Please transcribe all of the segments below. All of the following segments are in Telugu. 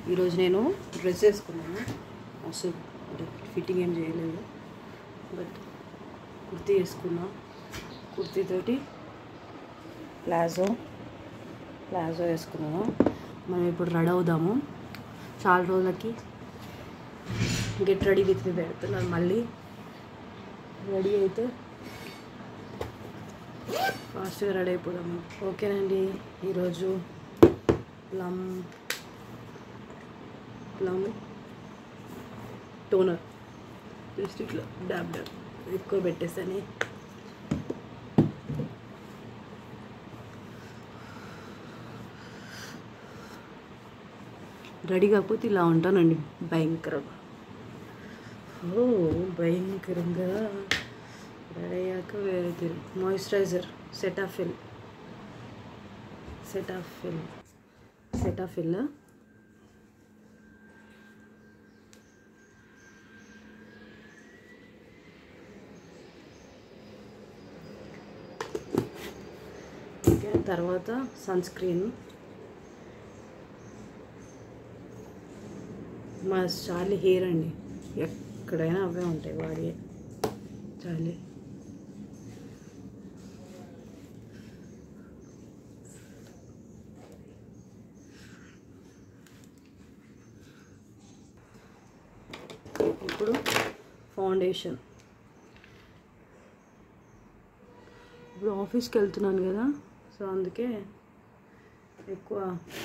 ఈరోజు నేను డ్రెస్ వేసుకున్నాను అసలు అంటే ఫిట్టింగ్ ఏం చేయలేదు బట్ కుర్తీ వేసుకున్నా కుర్తీతోటి ప్లాజో ప్లాజో వేసుకున్నాను మనం ఇప్పుడు రెడీ అవుదాము చాలా రోజులకి గెట్ రెడీ విత్ మీ పెడుతున్నాను మళ్ళీ రెడీ అయితే ఫాస్ట్గా రెడీ అయిపోదాము ఓకేనండి ఈరోజు ప్లమ్ ప్లమ్ టోనర్ జస్ట్ ఇట్లా డాబ్ డాబ్ ఎక్కువ పెట్టేసాను రెడీ కాకపోతే ఇలా ఉంటానండి భయంకరంగా ఓ భయంకరంగా రెడీ అయ్యాక వేరే తిరుగు moisturiser Cetaphil Cetaphil Cetaphil okay తర్వాత సన్ స్క్రీన్ మా చార్లీ హెయిర్ అండి ఎక్కడైనా అవే ఉంటాయి వాడి చార్లీ ఇప్పుడు ఫౌండేషన్ ఇప్పుడు ఆఫీస్కి వెళ్తున్నాను కదా సో అందుకే ఎక్కువ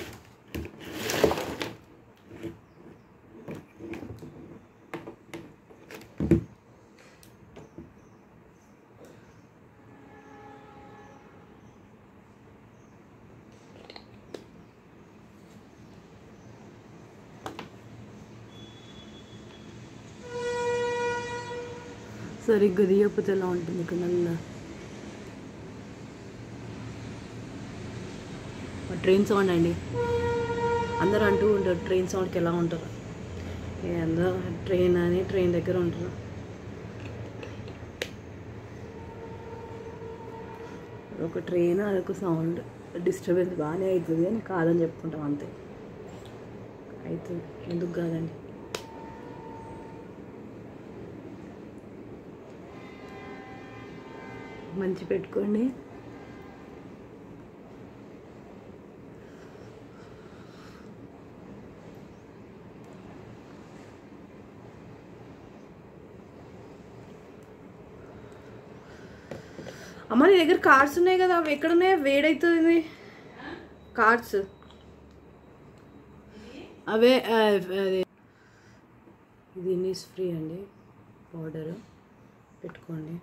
సరిగ్గా తీయకపోతే ఎలా ఉంటుంది ఇక్కడ నల్ల ట్రైన్ సౌండ్ అండి అందరూ అంటూ ఉంటారు ట్రైన్ సౌండ్కి ఎలా ఉంటారు ఏ అందరూ ట్రైన్ అని ట్రైన్ దగ్గర ఉంటారు ఒక ట్రైన్ అదొక సౌండ్ డిస్టర్బెన్స్ బాగానే అవుతుంది కానీ కాదని చెప్పుకుంటాం అంతే అవుతుంది ఎందుకు కాదండి మంచి పెట్టుకోండి అమ్మ నీ దగ్గర కార్డ్స్ ఉన్నాయి కదా అవి ఎక్కడున్నాయి వేడవుతుంది కార్డ్స్ అవే ఆ, అదే ఇది ఇన్నీస్ ఫ్రీ అండి పౌడర్ పెట్టుకోండి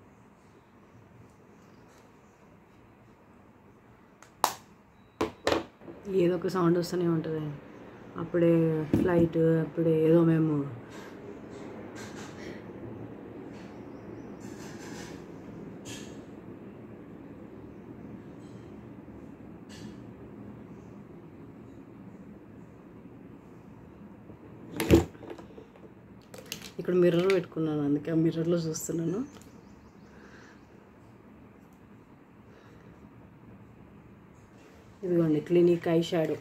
ఏదో ఒక సౌండ్ వస్తూనే ఉంటుంది అప్పుడే ఫ్లైట్ అప్పుడే ఏదో మేము ఇక్కడ మిర్రర్ పెట్టుకున్నాను అందుకే ఆ మిర్రర్లో చూస్తున్నాను ఇదిగోండి క్లినిక్ ఐ షాడో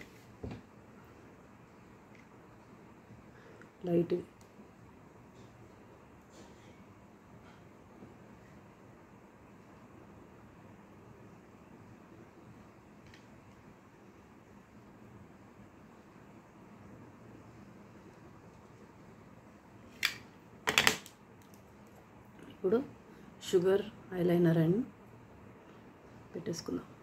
లైట్ ఇప్పుడు షుగర్ ఐలైనర్ అండ్ పెట్టేసుకుందాం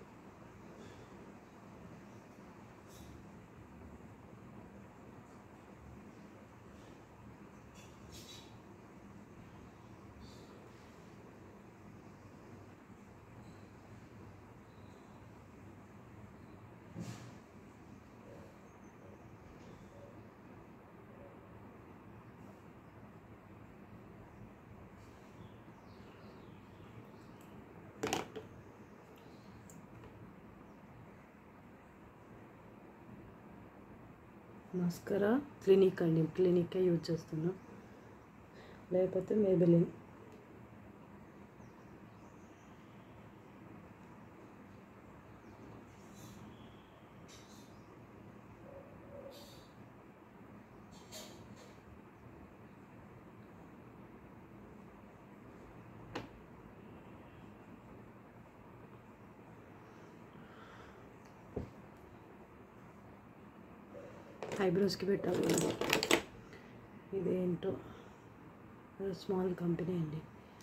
మస్కరా క్లినిక్ అండి క్లినికే యూజ్ చేస్తున్నా లేకపోతే మేబెలిన్ ఐబ్రోస్కి పెట్టాలి కదా. ఇదేంటో స్మాల్ కంపెనీ అండి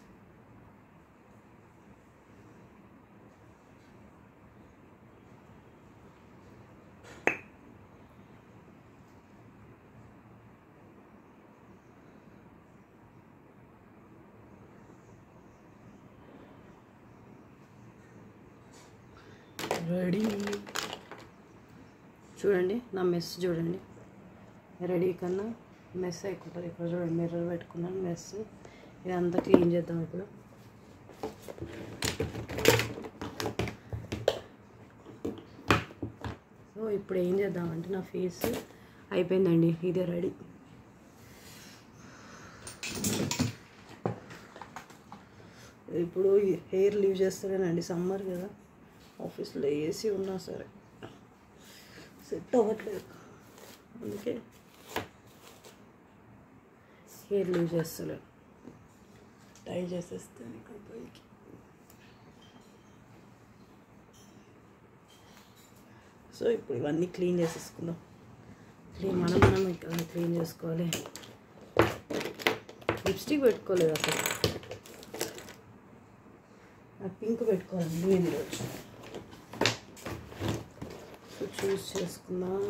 రెడీ చూడండి నా మెస్ చూడండి రెడీ కన్నా మెస్ అయిపోతుంది ఇక్కడ చూడండి మిర్రర్ పెట్టుకున్నాను మెస్ ఇదంతా క్లీన్ చేద్దాం ఇప్పుడు సో ఇప్పుడు ఏం చేద్దామంటే నా ఫేస్ అయిపోయిందండి ఇదే రెడీ ఇప్పుడు హెయిర్ లీవ్ చేస్తానండి సమ్మర్ కదా ఆఫీస్లో ఏసీ ఉన్నా సరే సెట్ అవ్వట్లేదు అందుకే హెయిర్ లీవ్ చేస్తలేను టై చేసేస్తాను ఇక్కడ పైకి సో ఇప్పుడు ఇవన్నీ క్లీన్ చేసేసుకుందాం క్లీన్ మనం మనం ఇక్కడ క్లీన్ చేసుకోవాలి లిప్స్టిక్ పెట్టుకోలేదు అసలు నాకు పింక్ పెట్టుకోవాలండి నేను ఈరోజు సో చూస్ చేసుకుందాం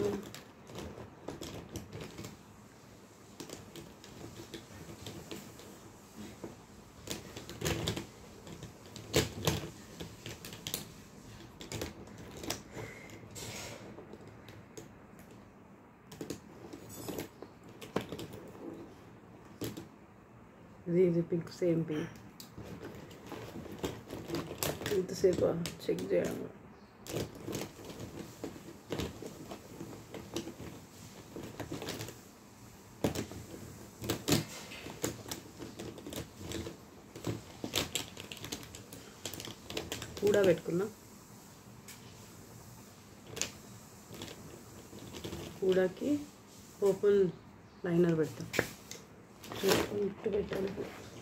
ఇది ఇది పింక్ సేమ్ పింక్ ఇంతసేపు చెక్ చేయడం కూడా పెట్టుకున్నా కూడాకి ఓపెన్ లైనర్ పెడతాం ఇట్టు పెట్టాలి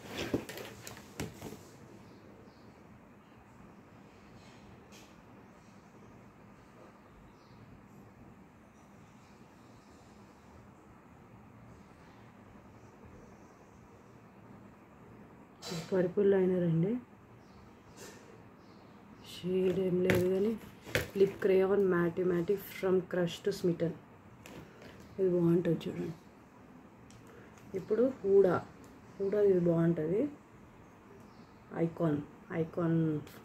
పర్పుల్ లైనర్ అండి షేడ్ ఏం లేదు కానీ lip crayon matte matte from crush to smitten ఇది బాగుంటుంది చూడండి ఇప్పుడు హూడా హూడా ఇది బాగుంటుంది ఐకాన్ ఐకాన్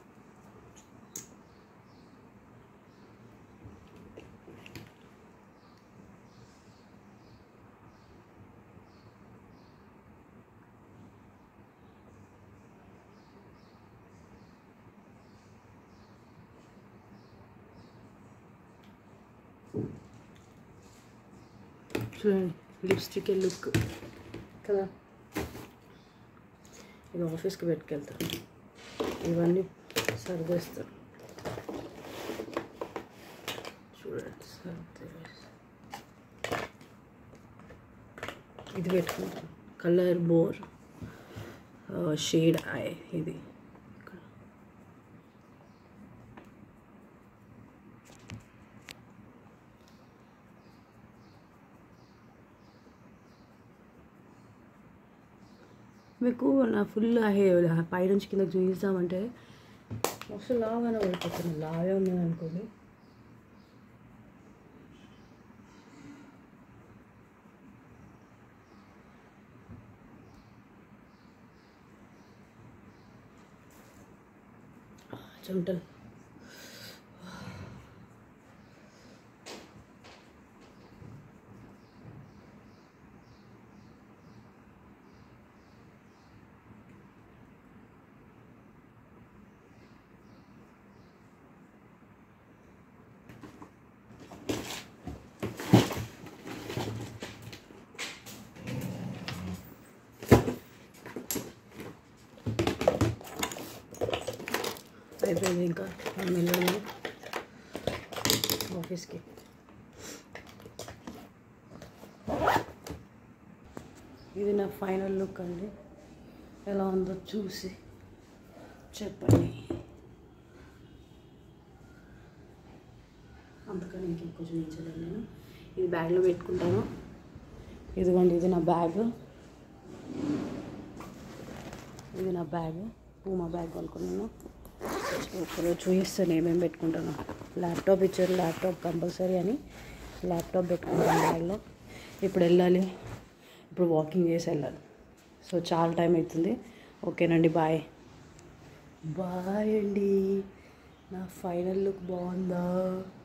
చూడండి లిప్స్టిక్ లుక్ కదా ఇది ఆఫీస్కి పెట్టుకెళ్తాను ఇవన్నీ సర్దేస్తాను చూడండి సర్దే ఇది పెట్టుకుంటాను కలర్ బోర్ షేడ్ ఐ ఇది మీకు నా ఫుల్ హెయిర్ పైనుంచి కిందకి చూపిస్తామంటే మస్తు లాగానే పడిపోతుంది లాగే ఉన్నది అనుకోండి చెమటలు అయిపోయింది ఇంకా మనం వెళ్ళాము ఆఫీస్కి ఇది నా ఫైనల్ లుక్ అండి ఎలా ఉందో చూసి చెప్పండి అంతకని ఇంకెక్కువ చూపించలేను నేను ఇది బ్యాగ్లో పెట్టుకుంటాను ఇదిగోండి ఇది నా బ్యాగ్ ఇది నా బ్యాగ్ పూమా బ్యాగ్ కొనుక్కున్నాను ఒకరోజు చూపిస్తాను ఏమేమి పెట్టుకుంటాను ల్యాప్టాప్ ఇచ్చారు ల్యాప్టాప్ కంపల్సరీ అని ల్యాప్టాప్ పెట్టుకుంటాను బ్యాగ్లో ఇప్పుడు వెళ్ళాలి ఇప్పుడు వాకింగ్ చేసి వెళ్ళాలి సో చాలా టైం అవుతుంది ఓకేనండి బాయ్ బాయ్ అండి నా ఫైనల్ లుక్ బాగుందా